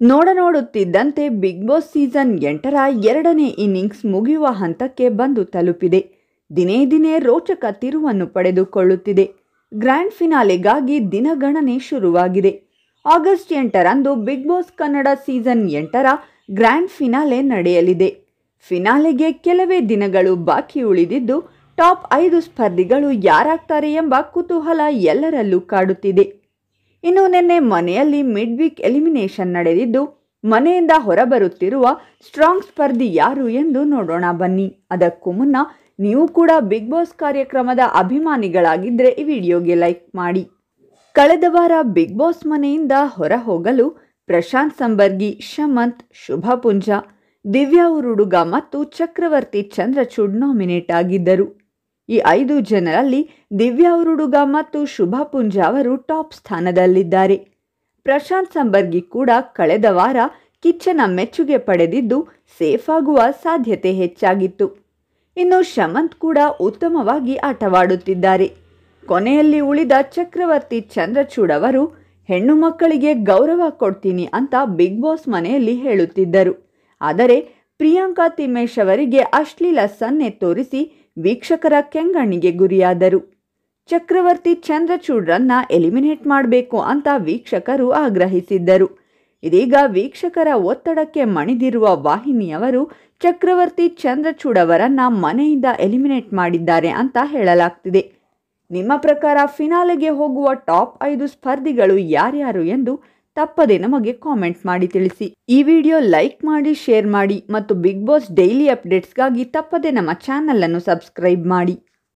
ನೋಡ ನೋಡುತ್ತಿದ್ದಂತೆ big boss season ಎಂಟರ ಎರಡನೇ ಇನ್ನಿಂಗ್ಸ್ ಮುಗಿಯುವ ಹಂತಕ್ಕೆ ಬಂದು ತಲುಪಿದೆ ದಿನೇ ದಿನೇ ರೋಚಕ ತಿರುವನ್ನು ಪಡೆದುಕೊಳ್ಳುತ್ತಿದೆ ಗ್ರ್ಯಾಂಡ್ ಫಿನಾಲೆಗಾಗಿ ದಿನಗಣನೆ ಶುರುವಾಗಿದೆ ಆಗಸ್ಟ್ ಎಂಟರಂದು ಬಿಗ್ ಬಾಸ್ ಕನ್ನಡ ಸೀಸನ್ ಎಂಟರ ಗ್ರ್ಯಾಂಡ್ ಫಿನಾಲೆ ನಡೆಯಲಿದೆ ಫಿನಾಲೆಗೆ ಕೆಲವೇ ದಿನಗಳು ಬಾಕಿ ಉಳಿದಿದ್ದು ಟಾಪ್ ಐದು ಸ್ಪರ್ಧಿಗಳು ಯಾರಾಗ್ತಾರೆ ಎಂಬ ಕುತೂಹಲ ಎಲ್ಲರಲ್ಲೂ ಕಾಡುತ್ತಿದೆ ಇನ್ನು ನಿನ್ನೆ ಮನೆಯಲ್ಲಿ ಮಿಡ್ ವೀಕ್ ಎಲಿಮಿನೇಷನ್ ನಡೆದಿದ್ದು ಮನೆಯಿಂದ ಹೊರಬರುತ್ತಿರುವ ಸ್ಟ್ರಾಂಗ್ ಸ್ಪರ್ಧಿ ಯಾರು ಎಂದು ನೋಡೋಣ ಬನ್ನಿ ಅದಕ್ಕೂ ಮುನ್ನ ನೀವು ಕೂಡ ಬಿಗ್ ಬಾಸ್ ಕಾರ್ಯಕ್ರಮದ ಅಭಿಮಾನಿಗಳಾಗಿದ್ದರೆ ಈ ವಿಡಿಯೋಗೆ ಲೈಕ್ ಮಾಡಿ ಕಳೆದ ವಾರ ಬಿಗ್ ಬಾಸ್ ಮನೆಯಿಂದ ಹೊರ ಹೋಗಲು ಪ್ರಶಾಂತ್ ಸಂಬರ್ಗಿ ಶಮಂತ್ ಶುಭ ಪುಂಜ ದಿವ್ಯಾ ಉರುಡುಗ ಮತ್ತು ಚಕ್ರವರ್ತಿ ಚಂದ್ರಚೂಡ್ ನಾಮಿನೇಟ್ ಆಗಿದ್ದರು ಈ ಐದು ಜನರಲ್ಲಿ ದಿವ್ಯಾ ಉರುಡುಗ ಮತ್ತು ಶುಭ ಪುಂಜ ಅವರು ಟಾಪ್ ಸ್ಥಾನದಲ್ಲಿದ್ದಾರೆ ಪ್ರಶಾಂತ್ ಸಂಬರ್ಗಿ ಕೂಡ ಕಳೆದ ವಾರ ಕಿಚ್ಚನ ಮೆಚ್ಚುಗೆ ಪಡೆದಿದ್ದು ಸೇಫ್ ಆಗುವ ಸಾಧ್ಯತೆ ಹೆಚ್ಚಾಗಿತ್ತು ಇನ್ನು ಶಮಂತ್ ಕೂಡ ಉತ್ತಮವಾಗಿ ಆಟವಾಡುತ್ತಿದ್ದಾರೆ ಕೊನೆಯಲ್ಲಿ ಉಳಿದ ಚಕ್ರವರ್ತಿ ಚಂದ್ರಚೂಡ್ ಅವರು ಹೆಣ್ಣು ಮಕ್ಕಳಿಗೆ ಗೌರವ ಕೊಡ್ತೀನಿ ಅಂತ ಬಿಗ್ ಬಾಸ್ ಮನೆಯಲ್ಲಿ ಹೇಳುತ್ತಿದ್ದರು ಆದರೆ ಪ್ರಿಯಾಂಕಾ ತಿಮ್ಮೇಶ್ ಅವರಿಗೆ ಅಶ್ಲೀಲ ಸನ್ನೆ ತೋರಿಸಿ ವೀಕ್ಷಕರ ಕೆಂಗಣ್ಣಿಗೆ ಗುರಿಯಾದರು ಚಕ್ರವರ್ತಿ ಚಂದ್ರಚೂಡ್ರನ್ನ ಎಲಿಮಿನೇಟ್ ಮಾಡಬೇಕು ಅಂತ ವೀಕ್ಷಕರು ಆಗ್ರಹಿಸಿದ್ದರು ಇದೀಗ ವೀಕ್ಷಕರ ಒತ್ತಡಕ್ಕೆ ಮಣಿದಿರುವ ವಾಹಿನಿಯವರು ಚಕ್ರವರ್ತಿ ಚಂದ್ರಚೂಡ್ ಅವರನ್ನ ಮನೆಯಿಂದ ಎಲಿಮಿನೇಟ್ ಮಾಡಿದ್ದಾರೆ ಅಂತ ಹೇಳಲಾಗ್ತಿದೆ ನಿಮ್ಮ ಪ್ರಕಾರ ಫಿನಾಲೆಗೆ ಹೋಗುವ ಟಾಪ್ ಐದು ಸ್ಪರ್ಧಿಗಳು ಯಾರ್ಯಾರು ಎಂದು ತಪ್ಪದೆ ನಮಗೆ ಕಾಮೆಂಟ್ ಮಾಡಿ ತಿಳಿಸಿ ಈ ವಿಡಿಯೋ ಲೈಕ್ ಮಾಡಿ ಶೇರ್ ಮಾಡಿ ಮತ್ತು ಬಿಗ್ ಬಾಸ್ ಡೈಲಿ ಅಪ್ಡೇಟ್ಸ್ಗಾಗಿ ತಪ್ಪದೆ ನಮ್ಮ ಚಾನಲ್ ಅನ್ನು ಸಬ್ಸ್ಕ್ರೈಬ್ ಮಾಡಿ